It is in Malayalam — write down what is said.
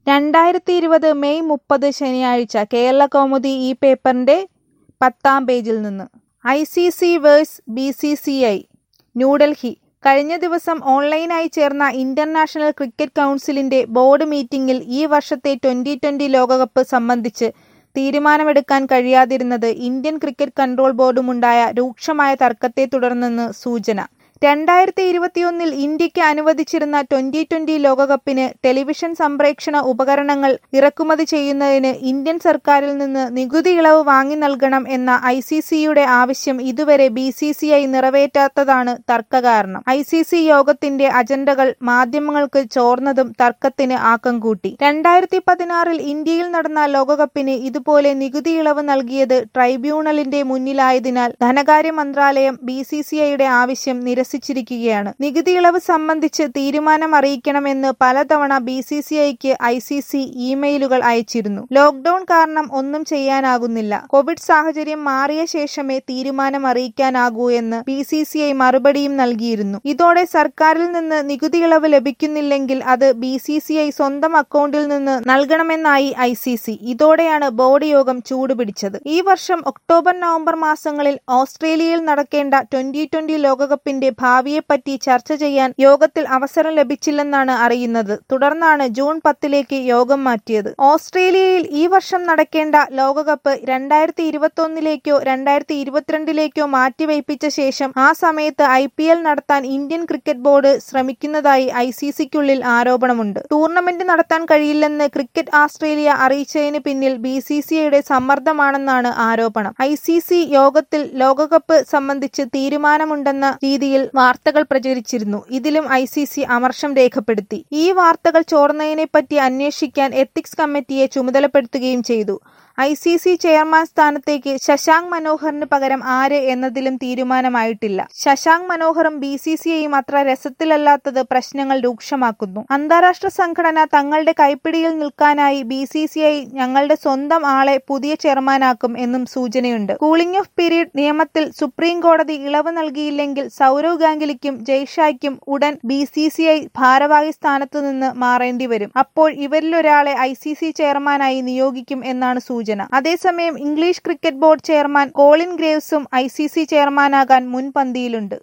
രണ്ടായിരത്തി ഇരുപത് മെയ് മുപ്പത് ശനിയാഴ്ച കേരളകൗമുദി ഈ പേപ്പറിന്റെ പത്താം പേജിൽ നിന്ന് I C C versus B C C I New Delhi കഴിഞ്ഞ ദിവസം ഓൺലൈനായി ചേർന്ന ഇന്റർനാഷണൽ ക്രിക്കറ്റ് കൗൺസിലിന്റെ ബോർഡ് മീറ്റിംഗിൽ ഈ വർഷത്തെ ട്വന്റി ട്വന്റി ലോകകപ്പ് സംബന്ധിച്ച് തീരുമാനമെടുക്കാൻ കഴിയാതിരുന്നത് ഇന്ത്യൻ ക്രിക്കറ്റ് കൺട്രോൾ ബോർഡുമുണ്ടായ രൂക്ഷമായ തർക്കത്തെ തുടർന്നെന്ന് സൂചന രണ്ടായിരത്തി ഇരുപത്തിയൊന്നിൽ ഇന്ത്യക്ക് അനുവദിച്ചിരുന്ന ട്വന്റി ട്വന്റി ലോകകപ്പിന് ടെലിവിഷൻ സംപ്രേക്ഷണ ഉപകരണങ്ങൾ ഇറക്കുമതി ചെയ്യുന്നതിന് ഇന്ത്യൻ സർക്കാരിൽ നിന്ന് നികുതി ഇളവ് വാങ്ങി നൽകണം എന്ന ഐ സി സിയുടെ ആവശ്യം ഇതുവരെ ബി സി സി ഐ നിറവേറ്റാത്തതാണ് തർക്കകാരണം ഐ സി സി യോഗത്തിന്റെ അജണ്ടകൾ മാധ്യമങ്ങൾക്ക് ചോർന്നതും തർക്കത്തിന് ആക്കം കൂട്ടി രണ്ടായിരത്തി പതിനാറിൽ ഇന്ത്യയിൽ നടന്ന ലോകകപ്പിന് ഇതുപോലെ നികുതി ഇളവ് നൽകിയത് ട്രൈബ്യൂണലിന്റെ മുന്നിലായതിനാൽ ധനകാര്യ മന്ത്രാലയം ബി സി സി ഐയുടെ ആവശ്യം നിരസിച്ചിരിക്കുകയാണ് നികുതി ഇളവ് സംബന്ധിച്ച് തീരുമാനം അറിയിക്കണമെന്ന് പലതവണ ബി സി സി ഐക്ക് ഐ സി സി ഇമെയിലുകൾ അയച്ചിരുന്നു ലോക്ഡൌൺ കാരണം ഒന്നും ചെയ്യാനാകുന്നില്ല കോവിഡ് സാഹചര്യം മാറിയ ശേഷമേ തീരുമാനം അറിയിക്കാനാകൂ എന്ന് ബി സി സി ഐ മറുപടിയും നൽകിയിരുന്നു ഇതോടെ സർക്കാരിൽ നിന്ന് നികുതി ഇളവ് ലഭിക്കുന്നില്ലെങ്കിൽ അത് ബി സി സി ഐ സ്വന്തം അക്കൗണ്ടിൽ നിന്ന് നൽകണമെന്നായി ഐ സി സി ഇതോടെയാണ് ബോർഡ് യോഗം ചൂടുപിടിച്ചത് ഈ വർഷം ഒക്ടോബർ നവംബർ മാസങ്ങളിൽ ഓസ്ട്രേലിയയിൽ നടക്കേണ്ട ട്വന്റി ട്വന്റി ലോകകപ്പിന്റെ ഭാവിയെപ്പറ്റി ചർച്ച ചെയ്യാൻ യോഗത്തിൽ അവസരം ലഭിച്ചില്ലെന്നാണ് അറിയുന്നത് തുടർന്നാണ് ജൂൺ പത്തിലേക്ക് യോഗം മാറ്റിയത് ഓസ്ട്രേലിയയിൽ ഈ വർഷം നടക്കേണ്ട ലോകകപ്പ് രണ്ടായിരത്തി ഇരുപത്തൊന്നിലേക്കോ രണ്ടായിരത്തി ഇരുപത്തിരണ്ടിലേക്കോ മാറ്റിവയ്പ്പിച്ച ശേഷം ആ സമയത്ത് ഐ പി എൽ നടത്താൻ ഇന്ത്യൻ ക്രിക്കറ്റ് ബോർഡ് ശ്രമിക്കുന്നതായി ഐ സി സിക്കുള്ളിൽ ആരോപണമുണ്ട് ടൂർണമെന്റ് നടത്താൻ കഴിയില്ലെന്ന് ക്രിക്കറ്റ് ആസ്ട്രേലിയ അറിയിച്ചതിന് പിന്നിൽ ബി സി സി ഐയുടെ സമ്മർദ്ദമാണെന്നാണ് ആരോപണം ഐ സി സി യോഗത്തിൽ ലോകകപ്പ് സംബന്ധിച്ച് തീരുമാനമുണ്ടെന്ന രീതിയിൽ വാർത്തകൾ പ്രചരിച്ചിരുന്നു ഇതിലും ഐ സി സി അമർഷം രേഖപ്പെടുത്തി ഈ വാർത്തകൾ ചോർന്നതിനെപ്പറ്റി അന്വേഷിക്കാൻ എത്തിക്സ് കമ്മിറ്റിയെ ചുമതലപ്പെടുത്തുകയും ചെയ്തു ഐ സി സി ചെയർമാൻ സ്ഥാനത്തേക്ക് ശശാങ്ക് മനോഹറിന് പകരം ആര് എന്നതിലും തീരുമാനമായിട്ടില്ല ശശാങ്ക് മനോഹറും ബി സി സി ഐയും അത്ര രസത്തിലല്ലാത്തത് പ്രശ്നങ്ങൾ രൂക്ഷമാക്കുന്നു അന്താരാഷ്ട്ര സംഘടന തങ്ങളുടെ കൈപ്പിടിയിൽ നിൽക്കാനായി ബി സി സി ഐ ഞങ്ങളുടെ സ്വന്തം ആളെ പുതിയ ചെയർമാനാക്കും എന്നും സൂചനയുണ്ട് കൂളിംഗ് ഓഫ് പീരീഡ് നിയമത്തിൽ സുപ്രീം കോടതി ഇളവ് നൽകിയില്ലെങ്കിൽ സൗരവ് ഗാംഗുലിക്കും ജയ്ഷായ്ക്കും ഉടൻ ബി സി സി ഐ ഭാരവാഹി സ്ഥാനത്തു നിന്ന് മാറേണ്ടി വരും അപ്പോൾ ഇവരിലൊരാളെ ഐ സി സി ചെയർമാനായി നിയോഗിക്കും എന്നാണ് സൂചന അതേസമയം English cricket board chairman Colin ഗ്രേവ്സും ഐ സി സി ചെയർമാനാകാൻ മുൻപന്തിയിലുണ്ട്